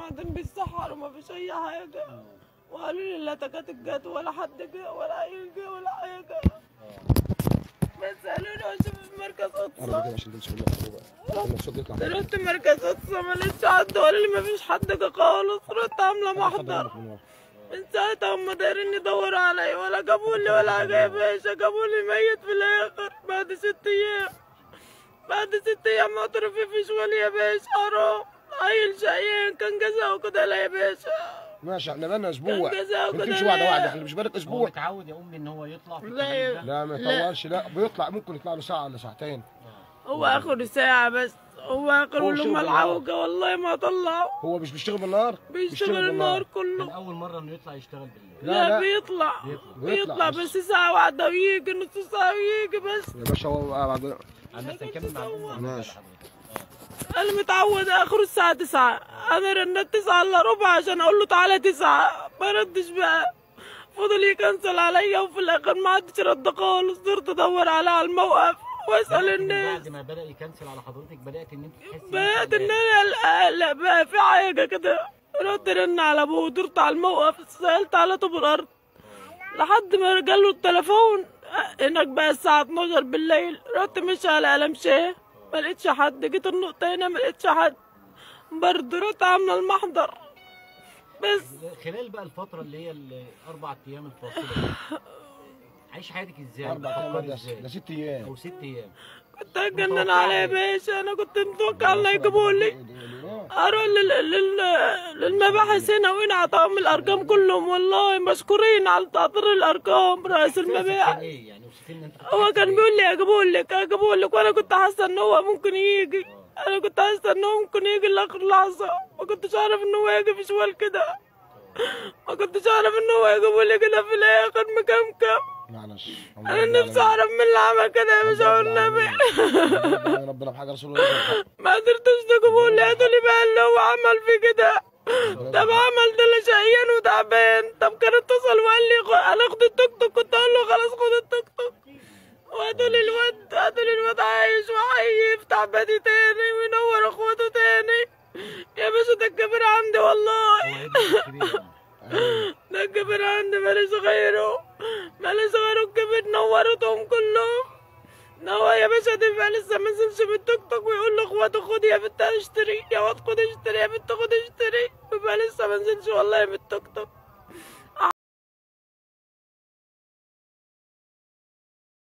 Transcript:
وبعدين بيتسحروا ما فيش اي حاجه وقالوا لي لا تكاتك جت ولا حد جه ولا اي جه ولا حاجه بس قالوا لي اشوف في مركز انا اقصى كده عشان تمشي بالله كنا الصوت يطلع رحت مركز اقصى ما لقيتش حد وقال لي ما فيش حد جه خالص رحت عامله محضر من ساعتها هم دايرين يدوروا عليا ولا جابوا لي ولا حاجه يا باشا جابوا لي ميت في الاخر بعد ست ايام بعد ست ايام ما فيش ولي يا باشا حرام عيل شقيان كان جزاؤه كده لا يا باشا ماشي احنا بقالنا اسبوع كان جزاؤه ما كده تمشي واحده ليه؟ واحده احنا مش بقالك هو اسبوع متعود يا امي ان هو يطلع في لا الكلام ده لا ما يطولش لا بيطلع ممكن يطلع له ساعه ولا ساعتين هو اخر ساعة بس هو اخر هو لما شغل العوجة والله ما طلعوا هو مش بيشتغل بالنهار بيشتغل النهار كان كله اول مره انه يطلع يشتغل بالليل لا، لا, لا. بيطلع بيطلع. بيطلع بيطلع بس. بس ساعة واحدة ويجي نص ساعة ويجي بس يا باشا هو بعد انا بس نكمل مع الام ماشي. انا متعود اخر الساعة تسعة انا رنت تسعة الا ربع عشان اقول له تعالى تسعة ما ردش بقى فضل يكنسل عليا وفي الاخر ما عادش رد خالص صرت ادور عليه على الموقف واسال بدأت من الناس بعد ما بدا يكنسل على حضرتك بدات ان انت تحسي بقيت ان انا لا بقى في حاجه كده رحت رن على ابوه ودرت على الموقف سالت على طوب الارض لحد ما جاله التليفون هناك بقى الساعة 12 بالليل رحت مشي على قلم شاه ما لقيتش حد جيت النقطة هنا ما لقيتش حد برضه رحت عاملة المحضر بس خلال بقى الفتره اللي هي الاربع ايام الفاصله دي، عايش حياتك ازاي؟ اربع ايام بتفكري بس ازاي؟ ده ست ايام او ست ايام كنت هتجنن عليه يا باشا انا كنت متوقع الله يجيبوا لي اروح لل... لل... للمباحث هنا وهنا عطاهم الارقام كلهم والله مشكورين على تعطير الارقام رئيس كان المبيعات ايه يعني وصفي لنا انت هو كان بيقول لي اجيبه لك اجيبه لك وانا كنت حاسه ان هو ممكن يجي انا كنت حاسه ان هو ممكن يجي لاخر لحظه ما كنتش اعرف ان هو يجي في شوال كده ما كنتش اعرف ان هو يجيبه لي كده في الاخر مكمكم معلش انا نفسي اعرف مين اللي عمل كده يا باشا والنبي ربنا بحاجه رسول الله ما قدرتش تجيبوا لي هاتوا لي بقى اللي هو عمل في كده طب عمل ده اللي شقيان وتعبان طب كان اتصل وقال لي خ- انا اخد التوك توك كنت اقول له خلاص خد التوك توك وهاتوا لي الواد هاتوا لي الواد عايش وحي يفتح بادي تاني وينور اخواته تاني يا باشا ده الكبير عندي والله هو ابنك الكبير يعني. ده الكبير عندي ماليش غيره ماليش غيره الكبير نورتهم كلهم هو يا باشا تبقى لسه ما نزلش من التوك توك ويقول لاخواته خد يا بنت اشتري يا واد خد اشتري يا بنت خد اشتري يبقى لسه ما نزلش والله من التوك توك